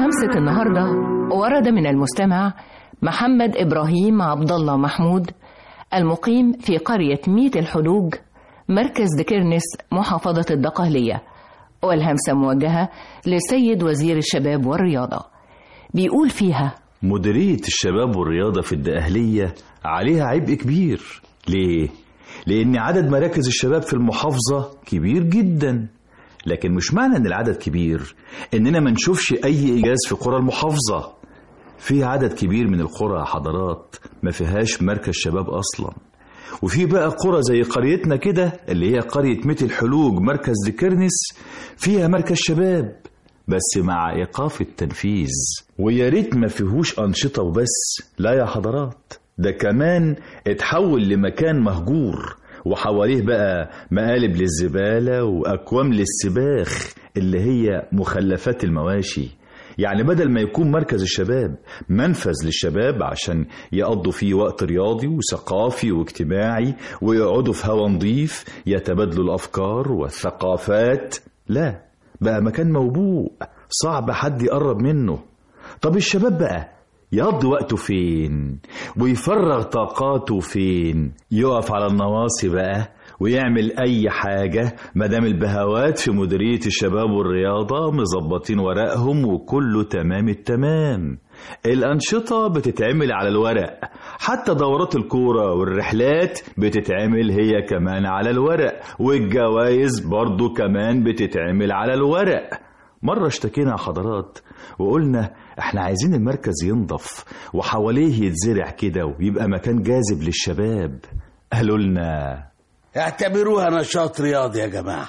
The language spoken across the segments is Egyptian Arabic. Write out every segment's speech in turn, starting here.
همسة النهاردة ورد من المستمع محمد إبراهيم عبد الله محمود المقيم في قرية ميت الحلوج مركز دكرنس محافظة الدقهلية والهمسة موجهة للسيد وزير الشباب والرياضة بيقول فيها مديرية الشباب والرياضة في الدقهلية عليها عبء كبير ليه؟ لأن عدد مراكز الشباب في المحافظة كبير جدا لكن مش معنى ان العدد كبير اننا ما نشوفش اي انجاز في قرى المحافظة في عدد كبير من القرى يا حضرات ما فيهاش مركز شباب اصلا وفي بقى قرى زي قريتنا كده اللي هي قرية ميت الحلوج مركز دكرنس فيها مركز شباب بس مع ايقاف التنفيذ ويا ريت ما فيهوش انشطة وبس لا يا حضرات ده كمان اتحول لمكان مهجور وحواليه بقى مقالب للزبالة وأكوام للسباخ اللي هي مخلفات المواشي يعني بدل ما يكون مركز الشباب منفذ للشباب عشان يقضوا فيه وقت رياضي وثقافي واجتماعي ويقعدوا في هوا نظيف يتبادلوا الأفكار والثقافات لا بقى مكان موبوء صعب حد يقرب منه طب الشباب بقى يقضي وقته فين ويفرغ طاقاته فين يقف على النواصي بقى ويعمل اي حاجة مدام البهوات في مديرية الشباب والرياضة مظبطين ورقهم وكله تمام التمام الأنشطة بتتعمل على الورق حتى دورات الكورة والرحلات بتتعمل هي كمان على الورق والجوائز برضو كمان بتتعمل على الورق مرة اشتكينا يا حضرات وقلنا احنا عايزين المركز ينضف وحواليه يتزرع كده ويبقى مكان جاذب للشباب قالوا لنا اعتبروها نشاط رياضي يا جماعة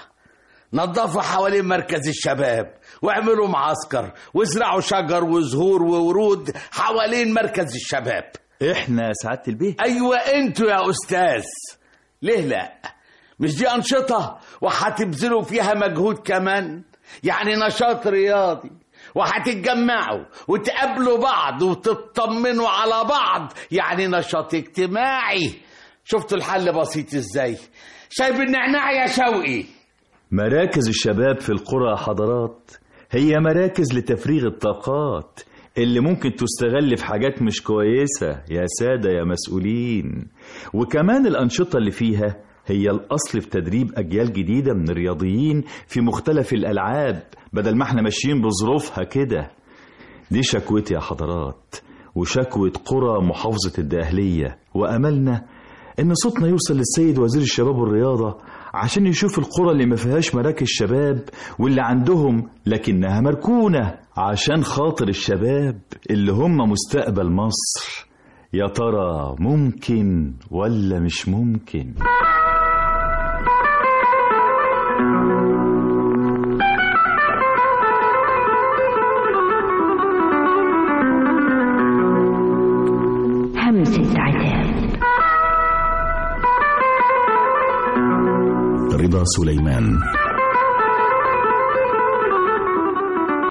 نظفوا حوالين مركز الشباب واعملوا معسكر وازرعوا شجر وزهور وورود حوالين مركز الشباب احنا سعادة البيه ايوه انتوا يا استاذ ليه لا مش دي انشطة وهتبذلوا فيها مجهود كمان يعني نشاط رياضي وهتتجمعوا وتقابلوا بعض وتطمنوا على بعض يعني نشاط اجتماعي شفتوا الحل بسيط ازاي شايف النعناع يا شوقي مراكز الشباب في القرى يا حضرات هي مراكز لتفريغ الطاقات اللي ممكن تستغل في حاجات مش كويسة يا سادة يا مسؤولين وكمان الأنشطة اللي فيها هي الأصل في تدريب أجيال جديدة من الرياضيين في مختلف الألعاب بدل ما احنا ماشيين بظروفها كده دي شكوتي يا حضرات وشكوة قرى محافظة الدقهلية وأملنا إن صوتنا يوصل للسيد وزير الشباب والرياضة عشان يشوف القرى اللي ما فيهاش مراكز شباب واللي عندهم لكنها مركونة عشان خاطر الشباب اللي هم مستقبل مصر يا ترى ممكن ولا مش ممكن؟ همسة عتاب رضا سليمان